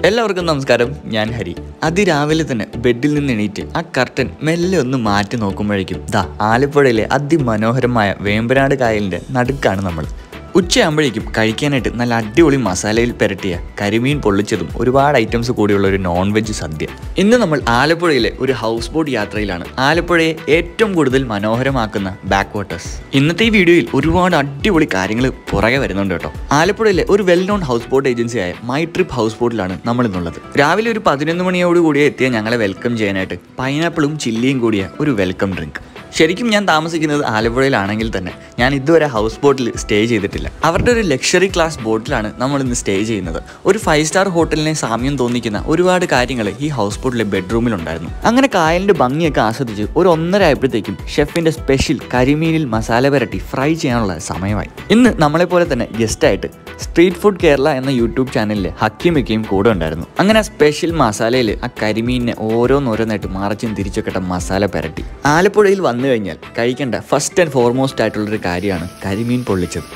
എല്ലാവർക്കും നമസ്കാരം ഞാൻ ഹരി അതിരാവിലെ തന്നെ ബെഡിൽ നിന്ന് എണീറ്റ് ആ കർട്ടൻ മെല്ലെ ഒന്ന് മാറ്റി നോക്കുമ്പോഴേക്കും ദാ ആലപ്പുഴയിലെ അതിമനോഹരമായ വേമ്പനാട് കായലിൻ്റെ നടുക്കാണ് നമ്മൾ ഉച്ചയാകുമ്പോഴേക്കും കഴിക്കാനായിട്ട് നല്ല അടിപൊളി മസാലയിൽ പുരട്ടിയ കരിമീൻ പൊള്ളിച്ചതും ഒരുപാട് ഐറ്റംസ് കൂടിയുള്ള ഒരു നോൺ വെജ് സദ്യ ഇന്ന് നമ്മൾ ആലപ്പുഴയിലെ ഒരു ഹൗസ് ബോട്ട് യാത്രയിലാണ് ആലപ്പുഴയെ ഏറ്റവും കൂടുതൽ മനോഹരമാക്കുന്ന ബാക്ക് വാട്ടേഴ്സ് ഇന്നത്തെ ഈ വീഡിയോയിൽ ഒരുപാട് അടിപൊളി കാര്യങ്ങൾ പുറകെ വരുന്നുണ്ട് കേട്ടോ ആലപ്പുഴയിലെ ഒരു വെൽ നോൺ ഹൗസ് ബോട്ട് ഏജൻസിയായ മൈ ട്രിപ്പ് ഹൗസ് ബോട്ടിലാണ് നമ്മൾ ഇന്നുള്ളത് രാവിലെ ഒരു പതിനൊന്ന് മണിയോട് കൂടി എത്തിയ ഞങ്ങളെ വെൽക്കം ചെയ്യാനായിട്ട് പൈനാപ്പിളും ചില്ലിയും കൂടിയ ഒരു വെൽക്കം ഡ്രിങ്ക് ശരിക്കും ഞാൻ താമസിക്കുന്നത് ആലപ്പുഴയിലാണെങ്കിൽ തന്നെ ഞാൻ ഇതുവരെ ഹൗസ് ബോട്ടിൽ സ്റ്റേ ചെയ്തിട്ടില്ല അവരുടെ ഒരു ലക്ഷറി ക്ലാസ് ബോട്ടിലാണ് നമ്മൾ ഇന്ന് സ്റ്റേ ചെയ്യുന്നത് ഒരു ഫൈവ് സ്റ്റാർ ഹോട്ടലിനെ സാമ്യം തോന്നിക്കുന്ന ഒരുപാട് കാര്യങ്ങൾ ഈ ഹൗസ് ബോട്ടിലെ ബെഡ്റൂമിലുണ്ടായിരുന്നു അങ്ങനെ കായലിന്റെ ഭംഗിയൊക്കെ ആസ്വദിച്ച് ഒരു ഒന്നര ആയപ്പോഴത്തേക്കും ഷെഫിന്റെ സ്പെഷ്യൽ കരിമീനിൽ മസാല പുരട്ടി ഫ്രൈ ചെയ്യാനുള്ള സമയമായി ഇന്ന് നമ്മളെപ്പോലെ തന്നെ ഗസ്റ്റായിട്ട് സ്ട്രീറ്റ് ഫുഡ് കേരള എന്ന യൂട്യൂബ് ചാനലിലെ ഹക്കിമിക്കയും കൂടെ ഉണ്ടായിരുന്നു അങ്ങനെ ആ സ്പെഷ്യൽ മസാലയിൽ ആ കരിമീനിനെ ഓരോന്നോരോന്നായിട്ട് മറച്ചും തിരിച്ചൊക്കെ മസാല പുരട്ടി ആലപ്പുഴയിൽ വന്നു കഴിഞ്ഞാൽ കഴിക്കേണ്ട ഫസ്റ്റ് ആൻഡ് ഫോർമോസ്റ്റ് ആയിട്ടുള്ളൊരു കാര്യമാണ് കരിമീൻ പൊള്ളിച്ചത്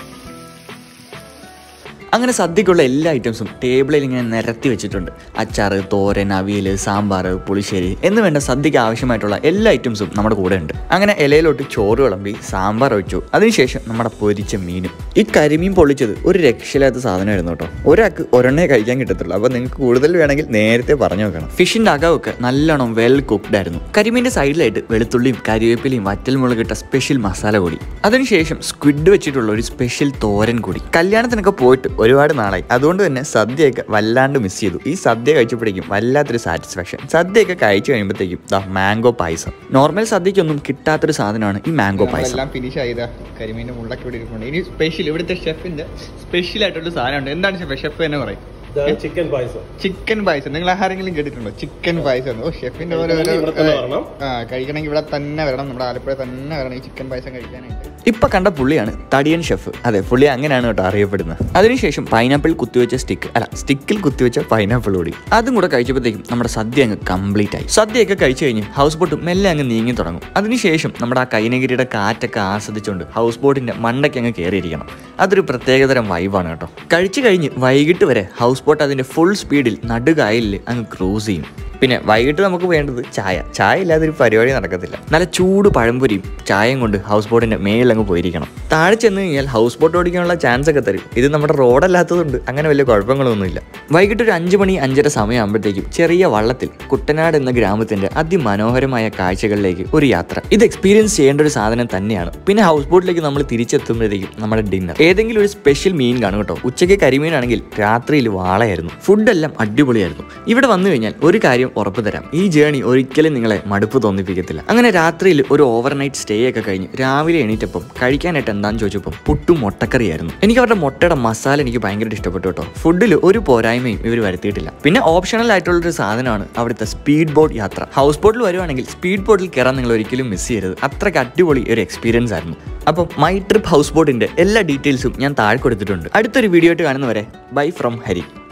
അങ്ങനെ സദ്യക്കുള്ള എല്ലാ ഐറ്റംസും ടേബിളിൽ ഇങ്ങനെ നിരത്തി വെച്ചിട്ടുണ്ട് അച്ചാറ് തോരൻ അവിയൽ സാമ്പാർ പുളിശ്ശേരി എന്ന് വേണ്ട സദ്യക്ക് ആവശ്യമായിട്ടുള്ള എല്ലാ ഐറ്റംസും നമ്മുടെ കൂടെ ഉണ്ട് അങ്ങനെ ഇലയിലോട്ട് ചോറ് വിളമ്പി സാമ്പാർ വെച്ചു അതിനുശേഷം നമ്മുടെ പൊരിച്ച മീനും ഈ കരിമീൻ പൊള്ളിച്ചത് ഒരു രക്ഷയില്ലാത്ത സാധനമായിരുന്നു കേട്ടോ ഒരാൾക്ക് ഒരെണ്ണേ കഴിക്കാൻ കിട്ടത്തുള്ളൂ അപ്പോൾ നിങ്ങൾക്ക് കൂടുതൽ വേണമെങ്കിൽ നേരത്തെ പറഞ്ഞു വെക്കണം ഫിഷിൻ്റെ അകമൊക്കെ നല്ലോണം വെൽ കുക്ക്ഡ് ആയിരുന്നു കരിമീൻ്റെ സൈഡിലായിട്ട് വെളുത്തുള്ളിയും കരിവേപ്പിലയും വറ്റൽ മുളകിട്ട സ്പെഷ്യൽ മസാല കൂടി അതിനുശേഷം സ്ക്വിഡ് വെച്ചിട്ടുള്ള ഒരു സ്പെഷ്യൽ തോരൻ കൂടി കല്യാണത്തിനൊക്കെ പോയിട്ട് ഒരുപാട് നാളായി അതുകൊണ്ട് തന്നെ സദ്യയൊക്കെ വല്ലാണ്ട് മിസ് ചെയ്തു ഈ സദ്യ കഴിച്ചപ്പോഴേക്കും വല്ലാത്തൊരു സാറ്റിസ്ഫാക്ഷൻ സദ്യയൊക്കെ കഴിച്ചു കഴിയുമ്പോഴത്തേക്കും ദാ മാംഗോ പായസം നോർമൽ സദ്യക്കൊന്നും കിട്ടാത്തൊരു സാധനമാണ് ഈ മാംഗോ പായസം എല്ലാം ഫിനിഷ് ആയതാ കരിമീൻ്റെ മുള്ളൊക്കെ ഇവിടെ ഇരിപ്പുണ്ട് ഇനി സ്പെഷ്യൽ ഇവിടുത്തെ ഷെഫിന്റെ സ്പെഷ്യൽ ആയിട്ടുള്ള സാധനമുണ്ട് എന്താണ് ഷെഫ് ഷെഫ് തന്നെ പറയും ഇതാണ് ചിക്കൻ പായസം ചിക്കൻ പായസം നിങ്ങൾ ആരെങ്കിലും കേട്ടിട്ടുണ്ടോ ചിക്കൻ പായസം ഓ ഷെഫിന്റെ ഓരോ ഓരോ ഇവിടെ തന്നെ വരണം. ആ കഴിക്കണമെങ്കിൽ ഇവിടെ തന്നെ വരണം നമ്മുടെ ആലപ്പുഴ തന്നെ വരണം ഈ ചിക്കൻ പായസം കഴിക്കാനായിട്ട് ഇപ്പൊ കണ്ട പുള്ളിയാണ് തടിയൻ ഷെഫ് അതെ പുള്ളി അങ്ങനെയാണ് കേട്ടോ അറിയപ്പെടുന്നത് അതിനുശേഷം പൈനാപ്പിൾ കുത്തിവെച്ച സ്റ്റിക്ക് അല്ല സ്റ്റിക്കിൽ കുത്തിവെച്ച പൈനാപ്പിൾ കൂടി അതും കൂടെ കഴിച്ചപ്പോഴത്തേക്കും നമ്മുടെ സദ്യ അങ്ങ് കംപ്ലീറ്റ് ആയി സദ്യയൊക്കെ കഴിച്ചു കഴിഞ്ഞ് ഹൗസ് ബോട്ട് മെല്ലെ അങ്ങ് നീങ്ങി തുടങ്ങും അതിനുശേഷം നമ്മുടെ ആ കൈനഗിരിയുടെ കാറ്റൊക്കെ ആസ്വദിച്ചുകൊണ്ട് ഹൗസ് ബോട്ടിന്റെ മണ്ടയ്ക്ക് അങ്ങ് കയറിയിരിക്കണം അതൊരു പ്രത്യേകതരം വൈബാണ് കേട്ടോ കഴിച്ചു കഴിഞ്ഞ് വൈകിട്ട് വരെ ഹൗസ് ബോട്ട് അതിന്റെ ഫുൾ സ്പീഡിൽ നടുകായലിൽ അങ്ങ് ക്രൂസ് ചെയ്യും പിന്നെ വൈകിട്ട് നമുക്ക് വേണ്ടത് ചായ ചായ ഇല്ലാതെ ഒരു പരിപാടി നടക്കത്തില്ല നല്ല ചൂട് പഴംപൊരിയും ചായയും കൊണ്ട് ഹൗസ് ബോട്ടിന്റെ മേളിൽ അങ്ങ് പോയിരിക്കണം താഴെ ചെന്ന് കഴിഞ്ഞാൽ ഹൗസ് ബോട്ട് ഓടിക്കാനുള്ള ചാൻസ് ഒക്കെ തരും ഇത് നമ്മുടെ റോഡല്ലാത്തതുകൊണ്ട് അങ്ങനെ വലിയ കുഴപ്പങ്ങളൊന്നുമില്ല വൈകിട്ട് ഒരു അഞ്ച് മണി അഞ്ചര സമയമാകുമ്പോഴത്തേക്കും ചെറിയ വള്ളത്തിൽ കുട്ടനാട് എന്ന ഗ്രാമത്തിന്റെ അതിമനോഹരമായ കാഴ്ചകളിലേക്ക് ഒരു യാത്ര ഇത് എക്സ്പീരിയൻസ് ചെയ്യേണ്ട ഒരു സാധനം തന്നെയാണ് പിന്നെ ഹൗസ് ബോട്ടിലേക്ക് നമ്മൾ തിരിച്ചെത്തുമ്പോഴത്തേക്കും നമ്മുടെ ഡിന്നർ ഏതെങ്കിലും ഒരു സ്പെഷ്യൽ മീൻ കാണും കേട്ടോ ഉച്ചയ്ക്ക് കരിമീനാണെങ്കിൽ രാത്രിയിൽ വാളയായിരുന്നു ഫുഡെല്ലാം അടിപൊളിയായിരുന്നു ഇവിടെ വന്നു കഴിഞ്ഞാൽ ഒരു കാര്യം ഉറപ്പു തരാം ഈ ജേണി ഒരിക്കലും നിങ്ങളെ മടുപ്പ് തോന്നിപ്പിക്കത്തില്ല അങ്ങനെ രാത്രിയിൽ ഒരു ഓവർനൈറ്റ് സ്റ്റേ ഒക്കെ കഴിഞ്ഞ് രാവിലെ എണീറ്റപ്പം കഴിക്കാനായിട്ട് എന്താന്ന് ചോദിച്ചപ്പോൾ പുട്ടും മുട്ടക്കറിയായിരുന്നു എനിക്ക് അവരുടെ മുട്ടയുടെ മസാല എനിക്ക് ഭയങ്കരമായിട്ട് ഇഷ്ടപ്പെട്ടു കേട്ടോ ഫുഡിൽ ഒരു പോരായ്മയും ഇവർ വരുത്തിയിട്ടില്ല പിന്നെ ഓപ്ഷണൽ ആയിട്ടുള്ളൊരു സാധനമാണ് അവിടുത്തെ സ്പീഡ് ബോട്ട് യാത്ര ഹൗസ് ബോട്ടിൽ വരുവാണെങ്കിൽ സ്പീഡ് ബോട്ടിൽ കയറാൻ നിങ്ങൾ ഒരിക്കലും മിസ് ചെയ്യരുത് അത്രയ്ക്ക് അടിപൊളി ഒരു എക്സ്പീരിയൻസ് ആയിരുന്നു അപ്പം മൈ ട്രിപ്പ് ഹൗസ് ബോട്ടിന്റെ എല്ലാ ഡീറ്റെയിൽസും ഞാൻ താഴെ കൊടുത്തിട്ടുണ്ട് അടുത്തൊരു വീഡിയോ ആയിട്ട് കാണുന്നവരെ ബൈ ഫ്രം ഹരി